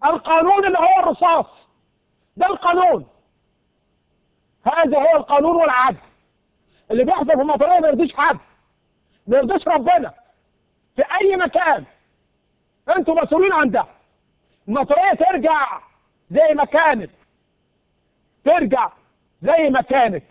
القانون اللي هو الرصاص ده القانون هذا هو القانون والعدل اللي بيحصل في المطريه ما يرضيش حد ما يرضيش ربنا في اي مكان انتوا مسؤولين عن ده المطريه ترجع زي ما كانت ترجع زي ما كانت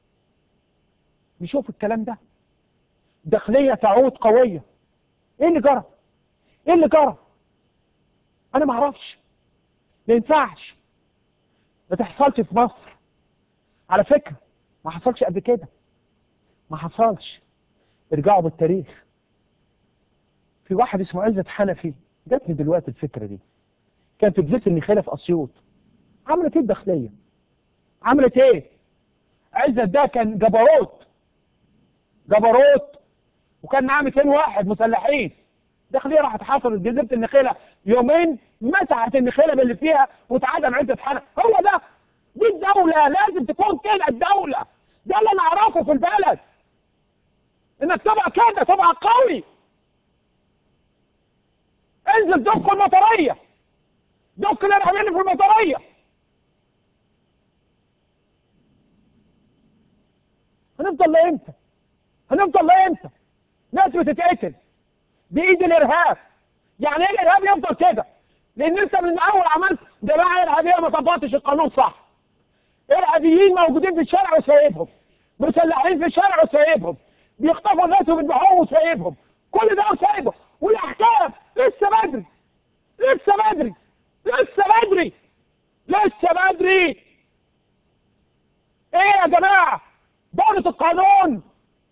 نشوف الكلام ده داخليه تعود قويه ايه اللي جرى ايه اللي جرى انا ما اعرفش ما ينفعش ما تحصلش في مصر على فكره ما حصلش قبل كده ما حصلش ارجعوا بالتاريخ في واحد اسمه عزت حنفي جاتني دلوقتي الفكره دي كان في جزيره النخيله في اسيوط عملت ايه الداخليه عملت ايه عزت ده كان جبروت جبروت وكان معاه 200 واحد مسلحين داخليه راحت حصلت جزيره النخيله يومين مسحت النخيله باللي فيها واتعدم عزت حنفي هو ده دي الدوله لازم تكون كده الدوله ده اللي انا اعرفه في البلد انك تبقى كده تبقى قوي انزل دق المطريه دق الارهابيين في المطريه هنفضل لامتى؟ هنفضل لامتى؟ ناس بتتقتل بايد الارهاب يعني ايه الارهاب يفضل كده؟ لان انت من اول عملت جماعه ارهابيه ما طبقتش القانون صح ارهابيين موجودين في الشارع وسايبهم مسلحين في الشارع وسايبهم بيخطفوا الناس وبيذبحوهم وسايبهم كل ده وسايبه والاحكام لسه بدري لسه بدري لسه بدري لسه بدري ايه يا جماعه دولة القانون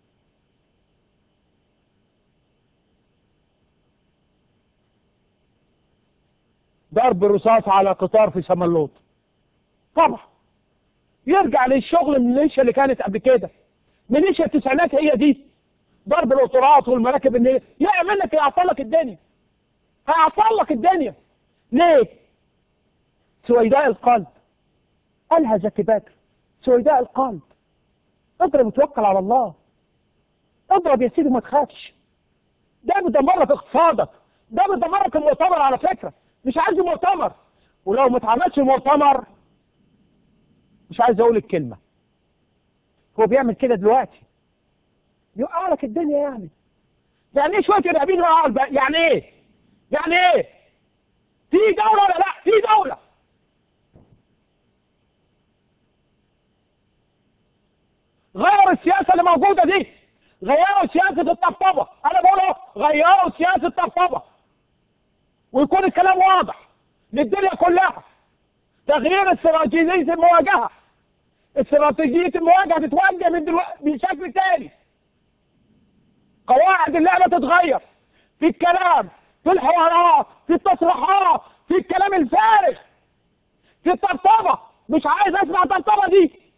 ضرب رصاص على قطار في شمالوط طبعا يرجع للشغل من الميليشيا اللي كانت قبل كده ميليشيا التسعينات هي دي ضرب القطارات والمراكب النيل يعمل لك يعطل لك الدنيا هيعطل لك الدنيا ليه؟ سويداء القلب قالها زكي بدر سويداء القلب اضرب وتوكل على الله اضرب يا سيدي وما تخافش ده بيدمرك اقتصادك ده بيدمرك المؤتمر على فكره مش عايز مؤتمر ولو ما اتعملش مؤتمر مش عايز اقول الكلمه هو بيعمل كده دلوقتي يوقع لك الدنيا يعني يعني ايه شويه ارهابيين يوقعوا الب- يعني ايه يعني ايه في دوله ولا لا في دوله غير السياسه اللي موجوده دي غيروا سياسه الطبطبه انا بقول اهو غيروا سياسه الطبطبه ويكون الكلام واضح للدنيا كلها تغيير استراتيجيه المواجهه استراتيجيه المواجهه تتوجه من دلوقتي بشكل تاني قواعد اللعبه تتغير في الكلام في الحوارات في التصريحات في الكلام الفارغ في الطبطبه مش عايز اسمع الطبطبه دي